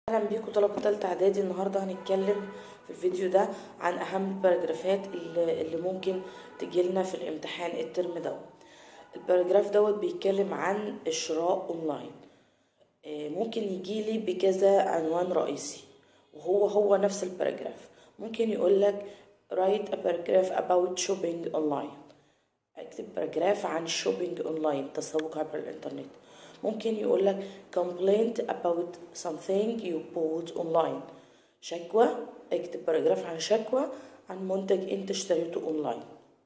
اهلا بيكم طلبة تالتة اعدادي النهارده هنتكلم في الفيديو ده عن اهم الباراجرافات اللي اللي ممكن تجيلنا في الامتحان الترم دوت الباراجراف دوت بيتكلم عن الشراء اونلاين آه، ممكن يجيلي بكذا عنوان رئيسي وهو هو نفس الباراجراف ممكن يقولك write a paragraph about shopping online اكتب باراجراف عن الشوبينج اونلاين تسوق عبر الانترنت ممكن يقول لك complaint about something you bought online شكوى اكتب باراجراف عن شكوى عن منتج انت اشتريته اونلاين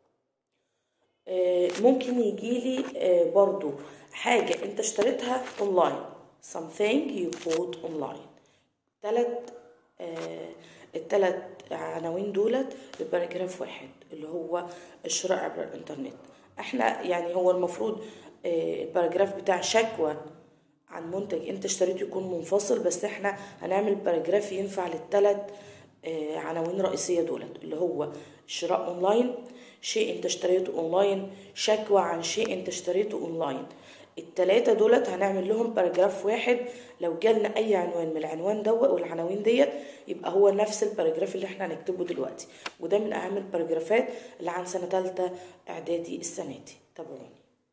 آه، ممكن يجيلي آه، برضو حاجة انت اشتريتها اونلاين something you bought online تلات آه، التلات عناوين دولت بباراجراف واحد اللي هو الشراء عبر الانترنت احنا يعني هو المفروض آه، الباراجراف بتاع شكوى عن منتج انت اشتريته يكون منفصل بس احنا هنعمل باراجراف ينفع للتلات آه، عناوين رئيسية دولت اللي هو شراء اونلاين شيء انت اشتريته اونلاين شكوى عن شيء انت اشتريته اونلاين التلاتة دولت هنعمل لهم باراجراف واحد لو جالنا اي عنوان من العنوان دوت والعناوين ديت يبقى هو نفس الباراجراف اللي احنا هنكتبه دلوقتي وده من اهم الباراجرافات اللي عن سنة تالتة اعدادي السنة دي تابعوني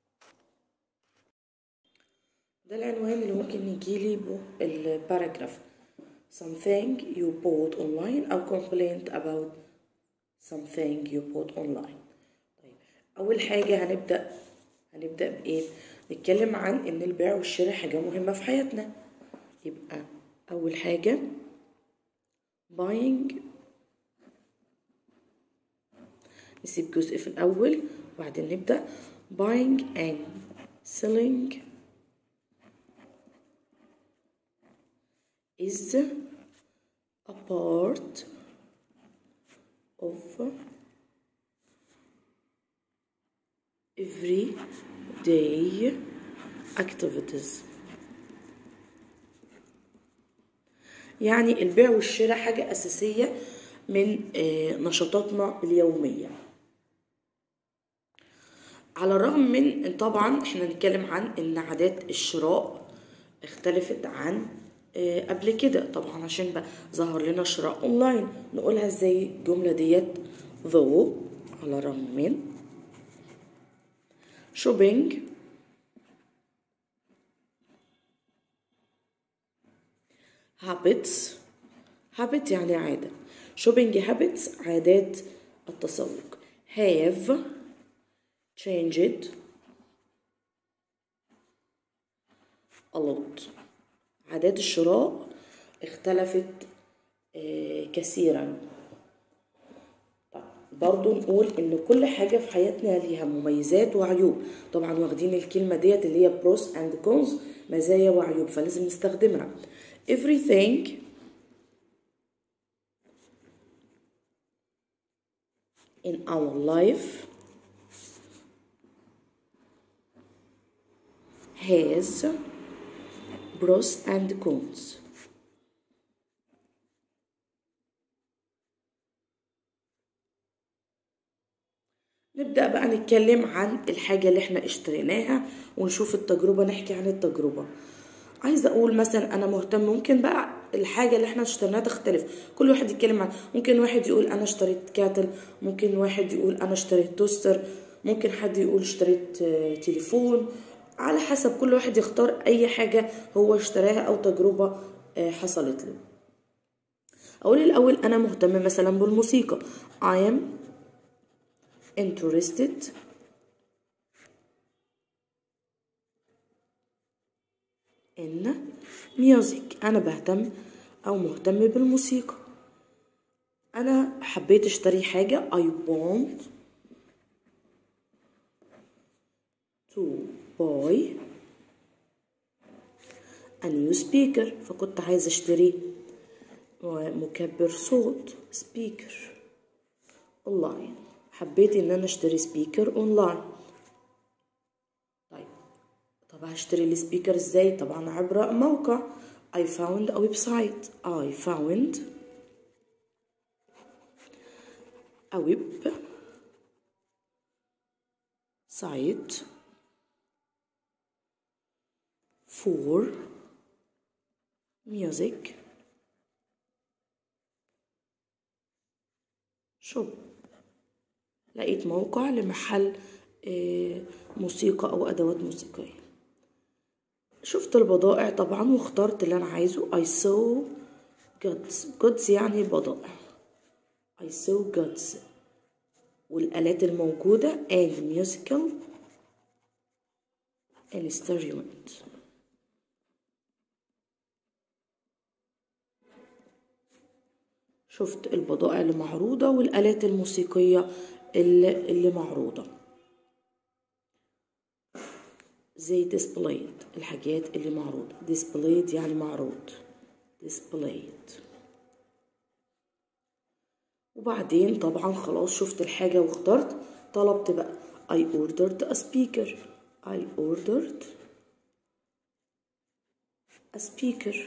ده العنوان اللي ممكن يجيلي به الباراجراف something you bought online أو complaint about something you bought online طيب أول حاجة هنبدأ هنبدأ بإيه؟ نتكلم عن إن البيع والشراء حاجة مهمة في حياتنا يبقى أول حاجة buying نسيب جزء في الأول وبعدين نبدأ buying and selling is a part of everyday activities يعني البيع والشراء حاجة أساسية من آه، نشاطاتنا اليومية على الرغم من إن طبعا احنا نتكلم عن ان عادات الشراء اختلفت عن آه، قبل كده طبعا عشان بقى ظهر لنا شراء اونلاين نقولها ازاي الجملة ديت though على الرغم من shopping habits habit يعني عادة shopping habits عادات التسوق have changed a lot عادات الشراء اختلفت آه، كثيرا طب برضو نقول ان كل حاجة في حياتنا ليها مميزات وعيوب طبعا واخدين الكلمة ديت اللي هي pros and cons مزايا وعيوب فلازم نستخدمها everything in our life has pros and cons نبدأ بقى نتكلم عن الحاجة اللي احنا اشتريناها ونشوف التجربة نحكي عن التجربة عايزة اقول مثلا انا مهتم ممكن بقى الحاجة اللي احنا اشتريناها تختلف كل واحد يتكلم عن ممكن واحد يقول انا اشتريت كاتل ممكن واحد يقول انا اشتريت توستر ممكن حد يقول اشتريت آه، تليفون على حسب كل واحد يختار اي حاجة هو اشتراها او تجربة آه، حصلت له اقول الاول انا مهتم مثلا بالموسيقى I am interested in music انا بهتم او مهتم بالموسيقى انا حبيت اشتري حاجة I want to buy a new speaker فكنت عايزة اشتري مكبر صوت speaker اونلاين حبيت ان انا اشتري سبيكر اونلاين طيب طب هشتري السبيكر ازاي طبعا عبر موقع I found a website I found a web site for music شوب لقيت موقع لمحل موسيقى أو أدوات موسيقية شفت البضائع طبعا واخترت اللي أنا عايزه I saw goods goods يعني بضائع I saw goods والآلات الموجودة and musical instrument شفت البضائع اللي معروضة والآلات الموسيقية اللي, اللي معروضة زي displayed الحاجات اللي معروضة displayed يعني معروض displayed وبعدين طبعا خلاص شفت الحاجة واخترت طلبت بقى I ordered a speaker I ordered a speaker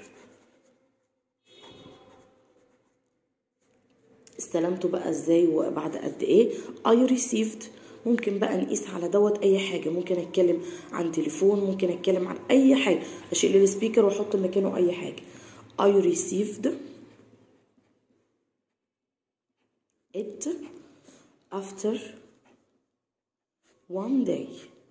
استلمته بقى ازاي وبعد قد ايه I received ممكن بقى نقيس على دوت اي حاجة ممكن اتكلم عن تليفون ممكن اتكلم عن اي حاجة اشيل السبيكر واحط مكانه اي حاجة I received it after one day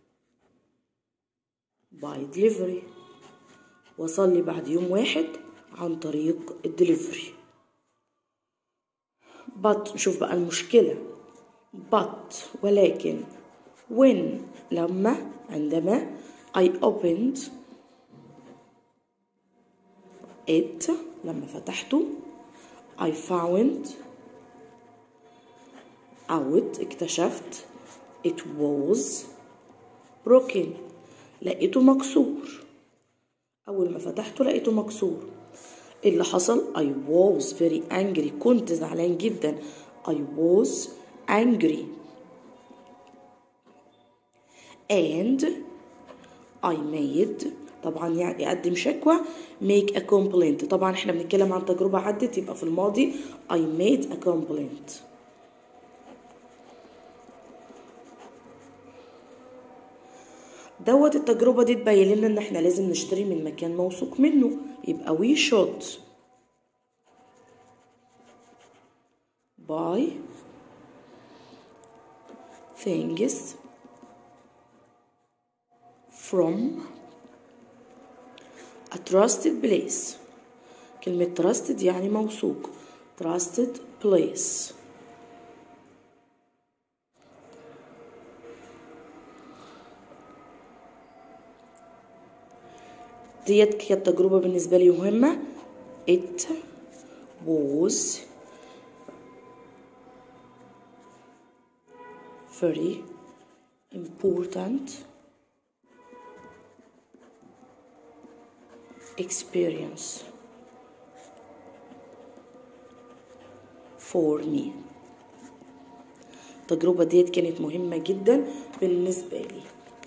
by delivery وصل لي بعد يوم واحد عن طريق الدليفري but شوف بقى المشكلة but ولكن when لما عندما I opened it لما فتحته I found out اكتشفت it was broken لقيته مكسور أول ما فتحته لقيته مكسور اللي حصل I was very angry كنت زعلان جدا I was angry and I made طبعا يعني أقدم شكوى make a complaint طبعا احنا بنتكلم عن تجربة عدت يبقى في الماضي I made a complaint دوت التجربة دي تبين لنا ان احنا لازم نشتري من مكان موثوق منه يبقى we should buy things from a trusted place كلمة trusted يعني موثوق trusted place ديت كانت تجربة بالنسبة لي مهمة it was very important experience for me التجربة ديت كانت مهمة جدا بالنسبة لي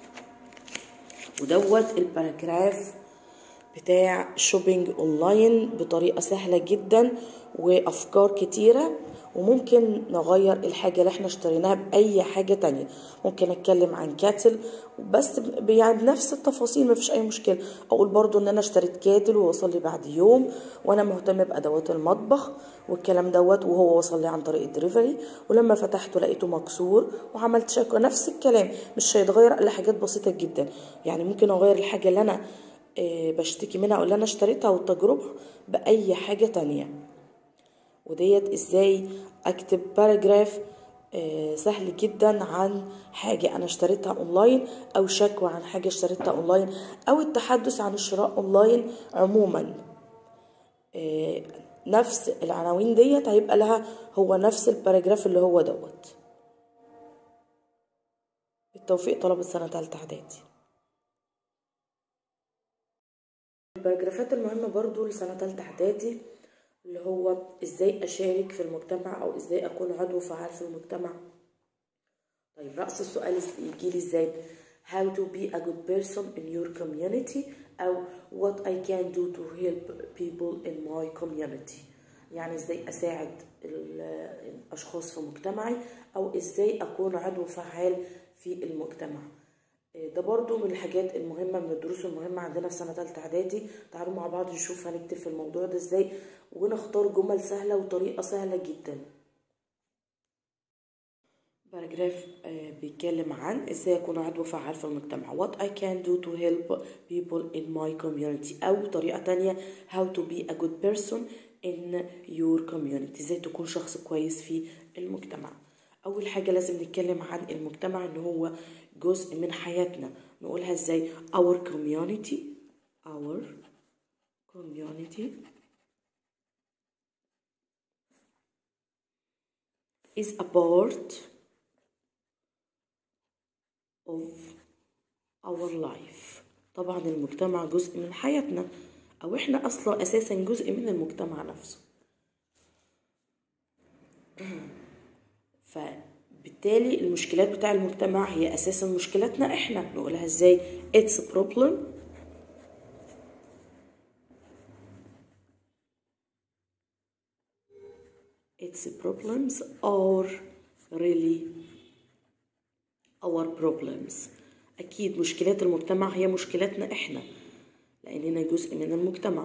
ودوت الباراجراف بتاع شوبينج اونلاين بطريقة سهلة جدا وافكار كتيرة وممكن نغير الحاجة اللي احنا اشتريناها بأي حاجة تانية ممكن اتكلم عن كاتل بس يعني بنفس التفاصيل مفيش اي مشكلة اقول برضو ان انا اشتريت كاتل ووصل لي بعد يوم وانا مهتمة بادوات المطبخ والكلام دوت وهو وصل لي عن طريق الدليفري ولما فتحته لقيته مكسور وعملت شكوى نفس الكلام مش هيتغير الا حاجات بسيطة جدا يعني ممكن اغير الحاجة اللي انا بشتكي منها او اللي انا اشتريتها والتجربة باي حاجة تانية وديت ازاي اكتب باراجراف سهل جدا عن حاجة أنا اشتريتها أونلاين أو شكوى عن حاجة اشتريتها أونلاين أو التحدث عن الشراء أونلاين عموما نفس العناوين ديت هيبقى لها هو نفس الباراجراف اللي هو دوت بالتوفيق طلبة سنة تالتة إعدادي الباراجرافات المهمة برضو لسنة تالتة إعدادي اللي هو ازاي اشارك في المجتمع او ازاي اكون عضو فعال في المجتمع طيب رأس السؤال يجي لي ازاي how to be a good person in your community او what I can do to help people in my community يعني ازاي اساعد الاشخاص في مجتمعي او ازاي اكون عضو فعال في المجتمع ده برضو من الحاجات المهمة من الدروس المهمة عندنا في سنة تالتة إعدادي تعالوا مع بعض نشوف هنكتب في الموضوع ده إزاي ونختار جمل سهلة وطريقة سهلة جدا باراجراف آه، بيتكلم عن ازاي اكون عضو فعال في المجتمع what I can do to help people in my community او طريقة تانية how to be a good person in your community ازاي تكون شخص كويس في المجتمع اول حاجة لازم نتكلم عن المجتمع ان هو جزء من حياتنا نقولها ازاي our community our community is a part of our life طبعا المجتمع جزء من حياتنا او احنا اصلا اساسا جزء من المجتمع نفسه فبالتالي المشكلات بتاع المجتمع هي اساسا مشكلاتنا احنا نقولها ازاي it's a problem its problems are really our problems أكيد مشكلات المجتمع هي مشكلاتنا إحنا لأننا جزء من المجتمع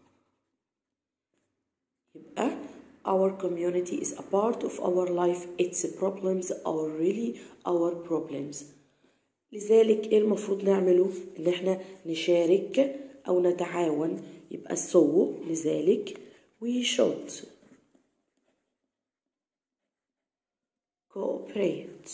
يبقى our community is a part of our life its problems are really our problems لذلك ايه المفروض نعمله ان احنا نشارك او نتعاون يبقى so لذلك we should cooperate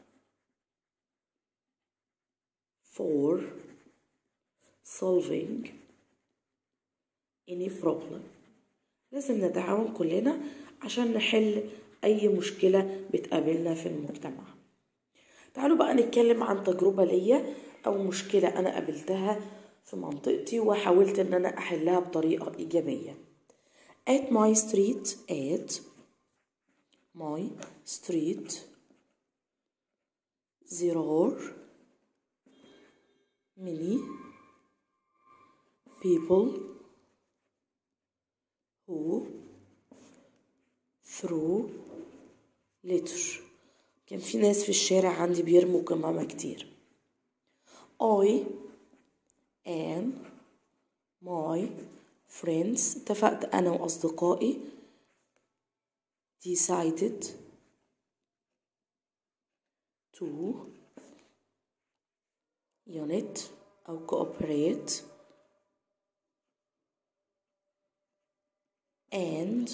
for solving any problem لازم نتعاون كلنا عشان نحل أي مشكلة بتقابلنا في المجتمع تعالوا بقى نتكلم عن تجربة ليا أو مشكلة أنا قابلتها في منطقتي وحاولت إن أنا أحلها بطريقة إيجابية at my street at my street there are many people who threw litter كان في ناس في الشارع عندي بيرموا قمامة كتير I and my friends اتفقت أنا وأصدقائي decided to unit أو cooperate and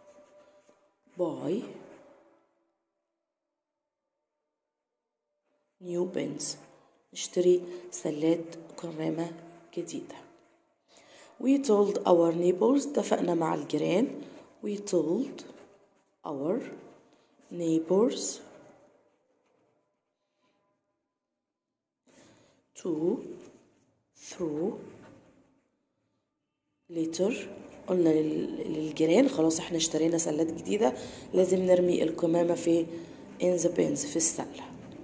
buy new bins نشتري سلات قمامة جديدة we told our neighbors اتفقنا مع الجيران we told our neighbors to throw litter قلنا لل- للجيران خلاص احنا اشترينا سلات جديدة لازم نرمي القمامة في in the bins في السلة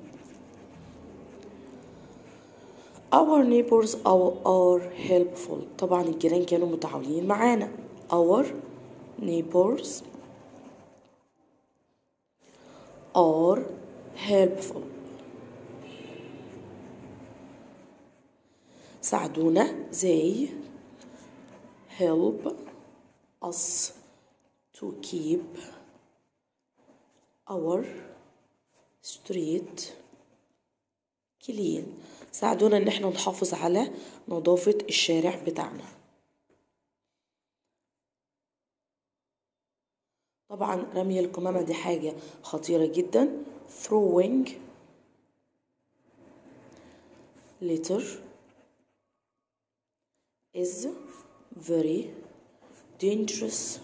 Our neighbors are, are helpful طبعا الجيران كانوا متعاونين معانا Our neighbors are helpful ساعدونا they help us to keep our street clean ساعدونا ان احنا نحافظ على نظافة الشارع بتاعنا طبعا رمي القمامة دي حاجة خطيرة جدا throwing litter is very dangerous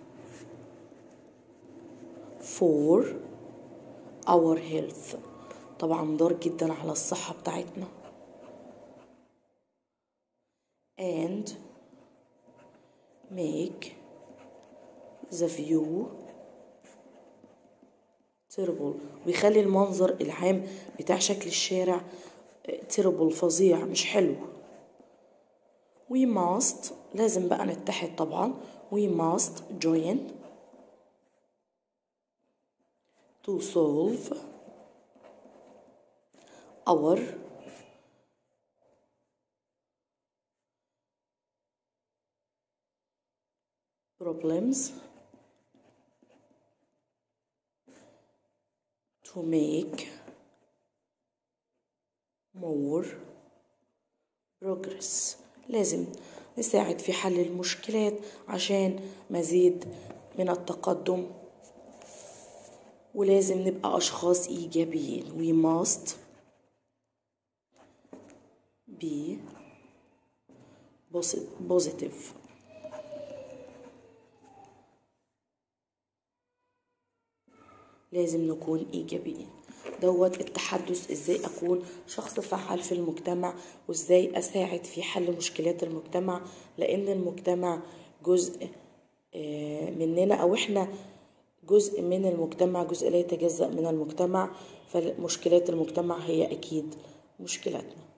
for our health طبعا ضار جدا على الصحة بتاعتنا and make the view terrible بيخلي المنظر العام بتاع شكل الشارع terrible فظيع مش حلو we must لازم بقى نتحد طبعا we must join to solve our problems to make more progress لازم نساعد في حل المشكلات عشان مزيد من التقدم ولازم نبقى أشخاص إيجابيين we must be positive لازم نكون إيجابيين دوت التحدث ازاي اكون شخص فعال في المجتمع وازاي اساعد في حل مشكلات المجتمع لان المجتمع جزء مننا او احنا جزء من المجتمع جزء لا يتجزأ من المجتمع فمشكلات المجتمع هي اكيد مشكلاتنا